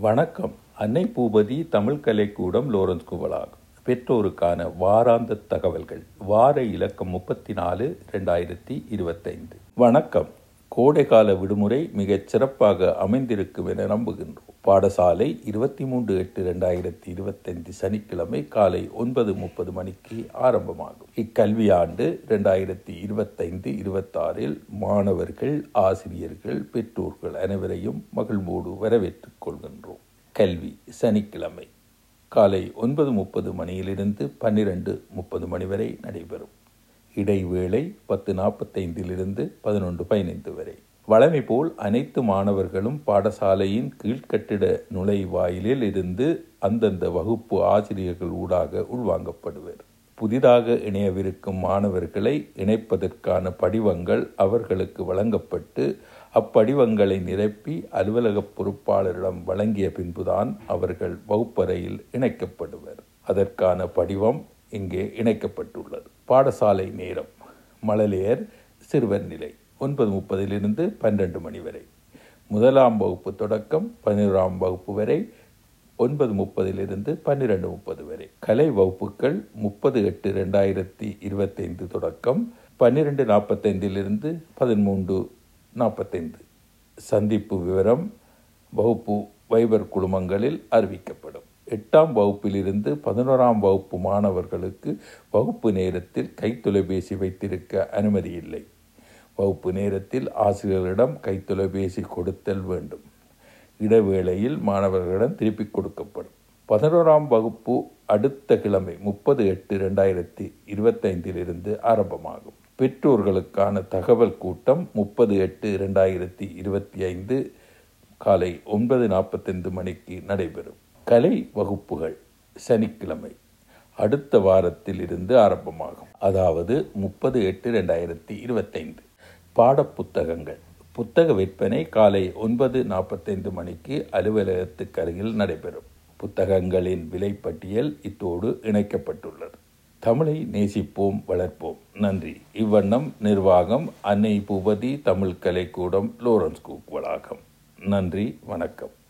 வணக்கம் Annai Poopathi Tamil Kalaikoodam Lorenskog பெற்றோருக்கான வாராந்த தகவல்கள் வார இலக்கம் முப்பத்தி நாலு ரெண்டாயிரத்தி இருபத்தைந்து வணக்கம் கோடைகால விடுமுறை மிகச் சிறப்பாக அமைந்திருக்கும் என நம்புகின்றோம் பாடசாலை இருபத்தி மூன்று எட்டு ரெண்டாயிரத்தி இருபத்தைந்து சனிக்கிழமை காலை ஒன்பது முப்பது மணிக்கு ஆரம்பமாகும் இக்கல்வியாண்டு ரெண்டாயிரத்தி இருபத்தைந்து இருபத்தாறில் மாணவர்கள் ஆசிரியர்கள் பெற்றோர்கள் அனைவரையும் மகிழ்வோடு வரவேற்றுக் கொள்கின்றோம் கல்வி சனிக்கிழமை காலை ஒன்பது முப்பது மணியிலிருந்து பன்னிரண்டு முப்பது மணி வரை நடைபெறும் இடைவேளை பத்து நாற்பத்தைந்திலிருந்து பதினொன்று பதினைந்து வரை வழமை போல் அனைத்து மாணவர்களும் பாடசாலையின் கீழ்கட்டிட நுழைவாயிலில் இருந்து அந்தந்த வகுப்பு ஆசிரியர்கள் ஊடாக உள்வாங்கப்படுவர் புதிதாக இணையவிருக்கும் மாணவர்களை இணைப்பதற்கான படிவங்கள் அவர்களுக்கு வழங்கப்பட்டு அப்படிவங்களை நிரப்பி அலுவலக பொறுப்பாளரிடம் வழங்கிய பின்புதான் அவர்கள் வகுப்பறையில் இணைக்கப்படுவர் அதற்கான படிவம் இங்கே இணைக்கப்பட்டுள்ளது பாடசாலை நேரம் மழலையர் சிறுவர் நிலை ஒன்பது முப்பதிலிருந்து பன்னிரண்டு மணி வரை முதலாம் வகுப்பு தொடக்கம் பதினோராம் வகுப்பு வரை ஒன்பது முப்பதிலிருந்து பன்னிரெண்டு முப்பது வரை கலை வகுப்புகள் முப்பது எட்டு ரெண்டாயிரத்தி இருபத்தைந்து தொடக்கம் பன்னிரெண்டு நாற்பத்தைந்திலிருந்து பதிமூன்று நாற்பத்தைந்து சந்திப்பு விவரம் வகுப்பு வைபர் குழுமங்களில் அறிவிக்கப்படும் எட்டாம் வகுப்பிலிருந்து பதினோராம் வகுப்பு மாணவர்களுக்கு வகுப்பு நேரத்தில் கைத்தொலைபேசி வைத்திருக்க அனுமதி இல்லை வகுப்பு நேரத்தில் ஆசிரியர்களிடம் கைத்தொலைபேசி கொடுத்தல் வேண்டும் இடைவேளையில் மாணவர்களிடம் திருப்பிக் கொடுக்கப்படும் பதினோராம் வகுப்பு அடுத்த கிழமை முப்பது எட்டு ரெண்டாயிரத்தி இருபத்தைந்திலிருந்து ஆரம்பமாகும் பெற்றோர்களுக்கான தகவல் கூட்டம் முப்பது எட்டு இரண்டாயிரத்தி இருபத்தி ஐந்து காலை ஒன்பது நாற்பத்தைந்து மணிக்கு நடைபெறும் கலை வகுப்புகள் சனிக்கிழமை அடுத்த வாரத்தில் இருந்து ஆரம்பமாகும் அதாவது முப்பது எட்டு ரெண்டாயிரத்தி இருபத்தைந்து பாடப்புத்தகங்கள் புத்தக விற்பனை காலை ஒன்பது நாற்பத்தைந்து மணிக்கு அலுவலகத்துக்கு அருகில் நடைபெறும் புத்தகங்களின் விலைப்பட்டியல் இத்தோடு இணைக்கப்பட்டுள்ளது தமிழை நேசிப்போம் வளர்ப்போம் நன்றி இவ்வண்ணம் நிர்வாகம் அன்னை பூபதி தமிழ் கலைக்கூடம் லோரன்ஸ் கூக் வளாகம் நன்றி வணக்கம்